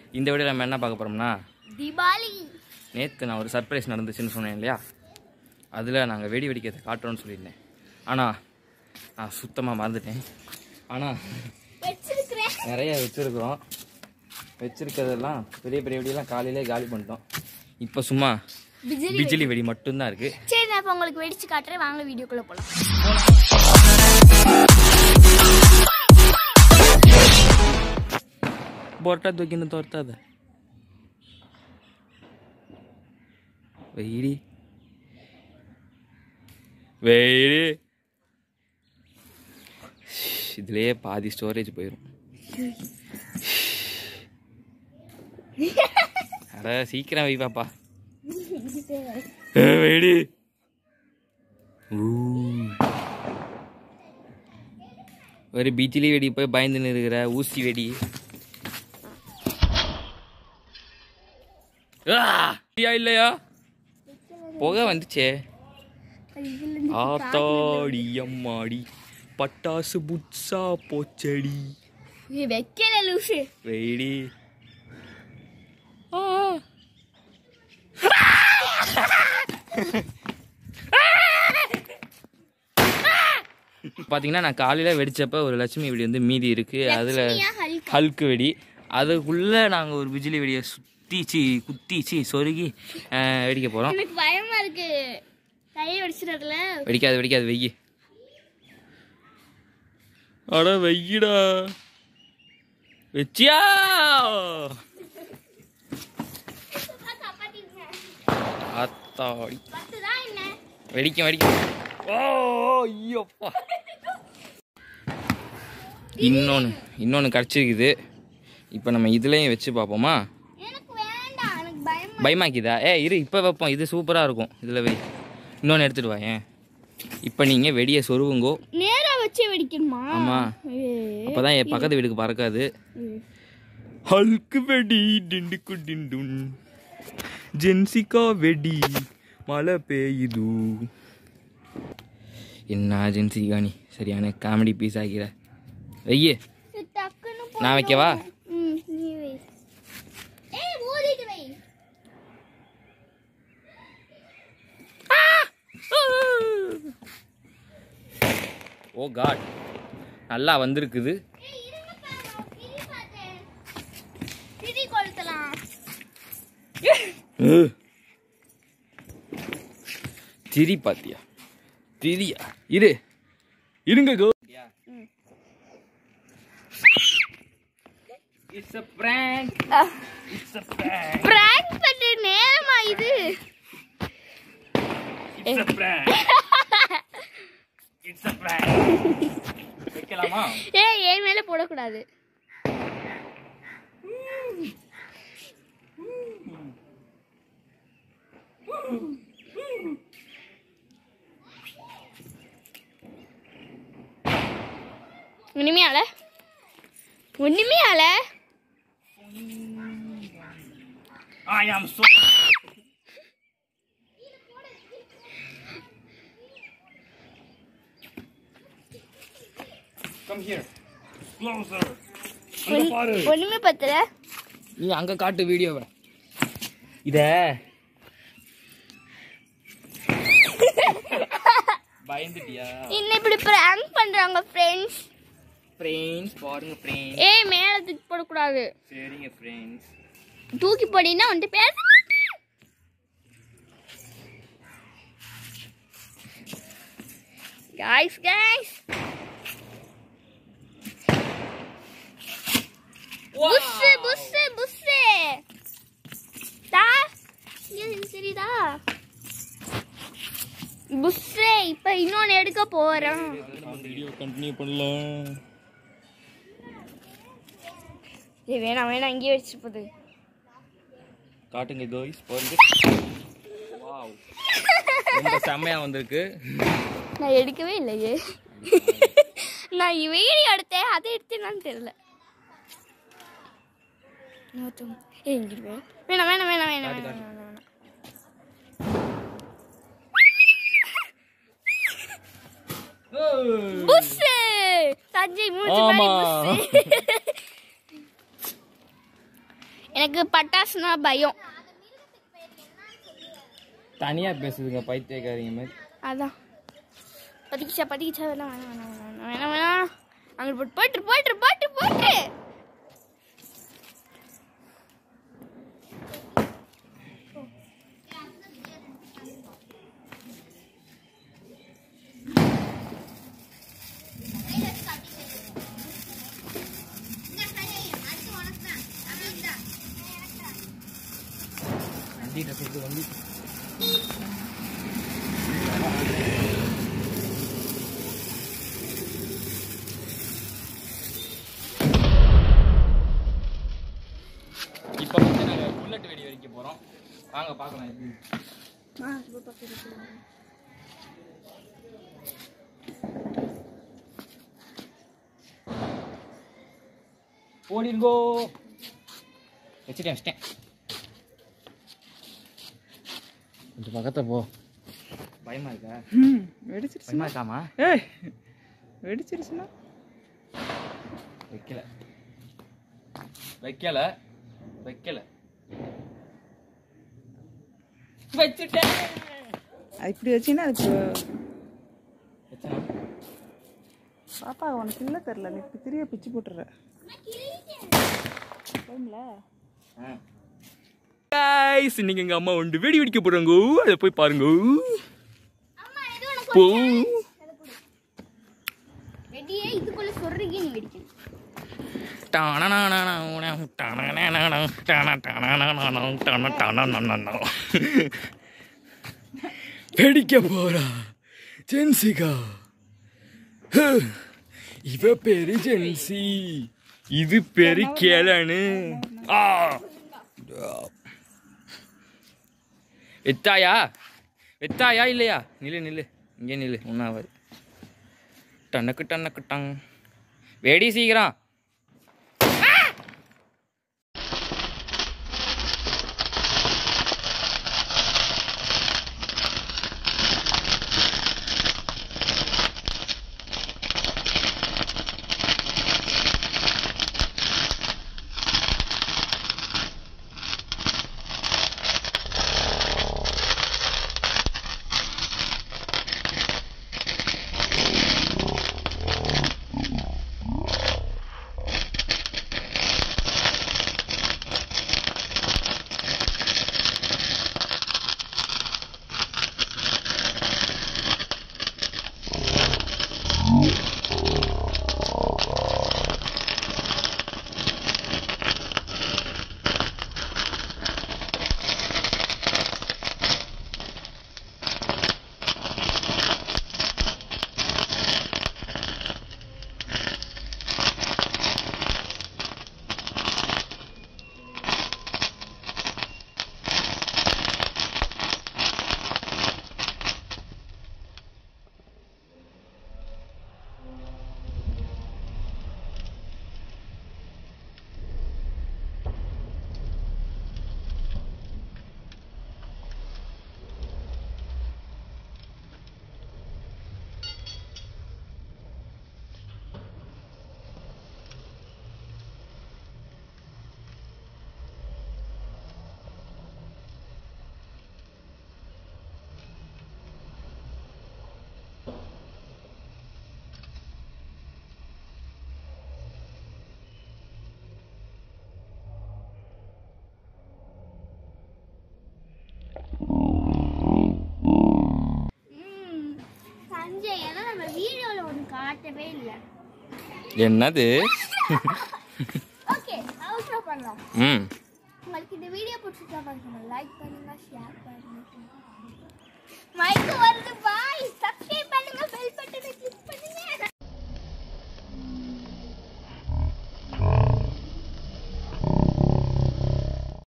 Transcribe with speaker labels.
Speaker 1: இந்த வீடியோ நம்ம என்ன பார்க்க போகிறோம்னா
Speaker 2: தீபாவளி
Speaker 1: நேற்று நான் ஒரு சர்ப்ரைஸ் நடந்துச்சுன்னு சொன்னேன் இல்லையா அதில் நாங்கள் வெடி வெடிக்கிறத காட்டுறோம்னு சொல்லியிருந்தேன் ஆனால் நான் சுத்தமாக மறந்துட்டேன் ஆனால்
Speaker 2: வச்சிருக்கிறேன்
Speaker 1: நிறைய வச்சுருக்குறோம் வச்சுருக்கிறதெல்லாம் பெரிய பெரிய வெடியெல்லாம் காலையிலே காலி பண்ணிட்டோம் இப்போ சும்மா
Speaker 2: பிஜிலி
Speaker 1: பிஜிலி வெடி மட்டும்தான் இருக்குது
Speaker 2: சரி நான் இப்போ உங்களுக்கு வெடிச்சு காட்டுறேன் வாங்க வீடியோக்குள்ள போலாம்
Speaker 1: బొట్ట దొక్కిన తోరుతుంది వెయ్యి వెయ్యి இதுலயே பாதி ஸ்டோரேஜ் போயிடும் அட சீக்கிரம் வை பாப்பா வெடி ஒரு பீச்சிலி வெடி போய் பயந்துன்னு இருக்கிற ஊசி வெடி ஆ! இல்லையா இல்லையா புகை வந்துச்சே ஆத்தாடி அம்மாடி பட்டாசு புட்சா போச்சடி
Speaker 2: வைக்கல லூசு
Speaker 1: வெயிடி ஆ. பாத்தீங்கன்னா நான் காலையில வெடிச்சப்ப ஒரு லட்சுமி வெடி வந்து மீதி இருக்கு அதுல
Speaker 2: லட்சுமியா, ஹல்கா?
Speaker 1: ஹல்கு வெடி அதுக்குள்ள நாங்க ஒரு பிஜிலி வெடியை சுத்திச்சு குத்திச்சு சொருகி அஹ், வெடிக்க போறோம்
Speaker 2: எனக்கு பயமா இருக்கு கையை வெடிச்சிடறதுல
Speaker 1: வெடிக்காது வெடிக்காது வெய்யி அட வெய்யிடா வெச்சியா அத்தாடி
Speaker 2: பத்துதான் என்ன
Speaker 1: வெடிக்கும் வெடிக்கும் ஓ ஐயோப்பா இன்னொன்று இன்னொன்று கிடச்சிருக்குது இப்போ நம்ம இதுலேயும் வச்சு பார்ப்போமா
Speaker 2: எனக்கு வேண்டாம் எனக்கு பயமா
Speaker 1: பயமாக்கிதா ஏ இரு இப்போ வைப்போம் இது சூப்பராக இருக்கும் இதில் வை இன்னொன்று எடுத்துட்டு வாயேன் இப்போ நீங்கள் வெடியை சொருவுங்கோ
Speaker 2: நேரா வச்சு வெடிக்கணுமா
Speaker 1: ஆமாம்
Speaker 2: ஏய்.
Speaker 1: அப்போ தான் என் பக்கத்து வீட்டுக்கு பறக்காது
Speaker 2: ம்.
Speaker 1: ஹல்கு வெடி டிண்டுக்கு டிண்டுன் ஜென்சிகா வெடி மழை பெய்யுது என்ன ஜென்சிகா நீ சரியான காமெடி பீஸ் ஆகிற வெய்யே
Speaker 2: சரி, டக்குன்னு போ.
Speaker 1: நான் வைக்கவா
Speaker 2: ம், நீ வை. ஏய், ஊதிட்டு வை.
Speaker 1: ஓ காட் நல்லா வந்திருக்குது
Speaker 2: ஏய், இருங்கப்பா, நான் திரி பார்த்தேன். திரி கொளுத்தலாம்.
Speaker 1: திரி பாத்தியா திரியா இரு இருங்க கோ
Speaker 2: ம்.
Speaker 1: It's a prank it's a prank
Speaker 2: prank பண்ற நேரமா இது
Speaker 1: it's a prank it's a prank வைக்கலாமா
Speaker 2: ஏய் என் மேல போடக்கூடாது ஒண்ணுமே ஆல ஒண்ணுமே ஆல
Speaker 1: I am so Come here. Closer. அங்க பாரு.
Speaker 2: ஒண்ணுமே பத்தல
Speaker 1: நீ அங்க காட்டு வீடியோவை இத பயந்துட்டியா
Speaker 2: என்ன இப்படி prank பண்றாங்க ஃப்ரெண்ட்ஸ்
Speaker 1: ஃப்ரெண்ட்ஸ் பாருங்க ஃப்ரெண்ட்ஸ்
Speaker 2: ஏய் மேல தூக்கி போடக்கூடாது
Speaker 1: சரிங்க ஃப்ரெண்ட்ஸ்
Speaker 2: தூக்கி போடினா வந்துட்டு பேச மாட்டேன் guys guys புஸ்ஸு புஸ்ஸு புஸ்ஸு தா இங்க சரிதா புஸ்ஸு இப்ப இன்னொன்னு எடுக்க போறோம்
Speaker 1: வீடியோ கண்டினியூ பண்ணலாம்
Speaker 2: ஏய் வேணாம் வேணாம் இங்கேயே வச்சு போகுது
Speaker 1: காட்டுங்க கோய்ஸ் பாருங்க வாவ் ரொம்ப செம்மையா வந்திருக்கு
Speaker 2: நான் எடுக்கவே இல்லையே நான் வீடியோ எடுத்தேன் அதை எடுத்தேன்னு தெரியல நோட்டம். ஏய் இங்க இரு. வேணாம் வேணாம் வேணாம் வேணாம்
Speaker 1: காட்டு,
Speaker 2: வேணாம் வேணாம் வேணாம் புஸ்ஸு சஞ்சய் மூஞ்சி மாதிரி
Speaker 1: ஆமா.
Speaker 2: புஸ்ஸு எனக்கு பட்டாசுனா பயம்
Speaker 1: தனியாக பேசுதுங்க பைத்தியக்காரிங்க மாதிரி
Speaker 2: அதான் பத்திக்கிச்சா பத்திக்கிச்சா வேணாம் வேணாம் வேணாம் வேணாம் வேணாம் வேணாம் அங்கே போட்டு போட்டு போட்டு போட்டு போட்டு
Speaker 1: வண்டிகிட்ட சொல்லிட்டு வந்து இப்போ வந்து நாங்கள் புல்லட் வெடி வெடிக்க போகிறோம் வாங்க பார்க்கலாம் எப்படி ஓடிங்கோ வச்சுட்டேன் வச்சுட்டேன் கொஞ்சம் பக்கத்தை போ பயமா இருக்கா
Speaker 3: ம் வெடிச்சிருச்சு
Speaker 1: பயமா இருக்காமா
Speaker 3: ஏய் வெடிச்சிருச்சுன்னா
Speaker 1: வைக்கல வைக்கல வைக்கல வச்சுட்டேன்
Speaker 3: அது இப்படி வச்சீங்கன்னா அது
Speaker 1: வச்சனா
Speaker 3: பாப்பா உனக்கு இல்லை தெரில நீ இப்படி திரிய பிச்சு போட்டுற போகும்ல
Speaker 1: கைஸ் இன்னைக்கு எங்க அம்மா வந்து வெடி வெடிக்க போறாங்க அதை போய் பாருங்க போ
Speaker 2: ரெடியே இதுக்குள்ள சொல்றீங்க நீ வெடிக்கணும்
Speaker 1: வெடிக்க போறா ஜென்சிகா இவ பேரு ஜென்சி இது பேரு கேளனு ஆ வெத்தாயா வெத்தாயா இல்லையா நில்லு நில்லு இங்கே நில்லு ஒன்றாவது டன்னக்கு டன்னக்கு டங் வெடி சீக்கிரம்
Speaker 2: ம் சஞ்சய் ஏன்னா நம்ம வீடியோவில் ஒன்று காட்டவே இல்லை
Speaker 1: என்னது
Speaker 2: ஓகே அவுட்ரோ பண்ணலாம்
Speaker 1: ம்
Speaker 2: உங்களுக்கு இந்த வீடியோ பிடிச்சிருந்தா பாருங்க லைக் பண்ணுங்க ஷேர் பண்ணுங்க மைக்கு வருது பாய் சப்ஸ்கிரைப் பண்ணுங்க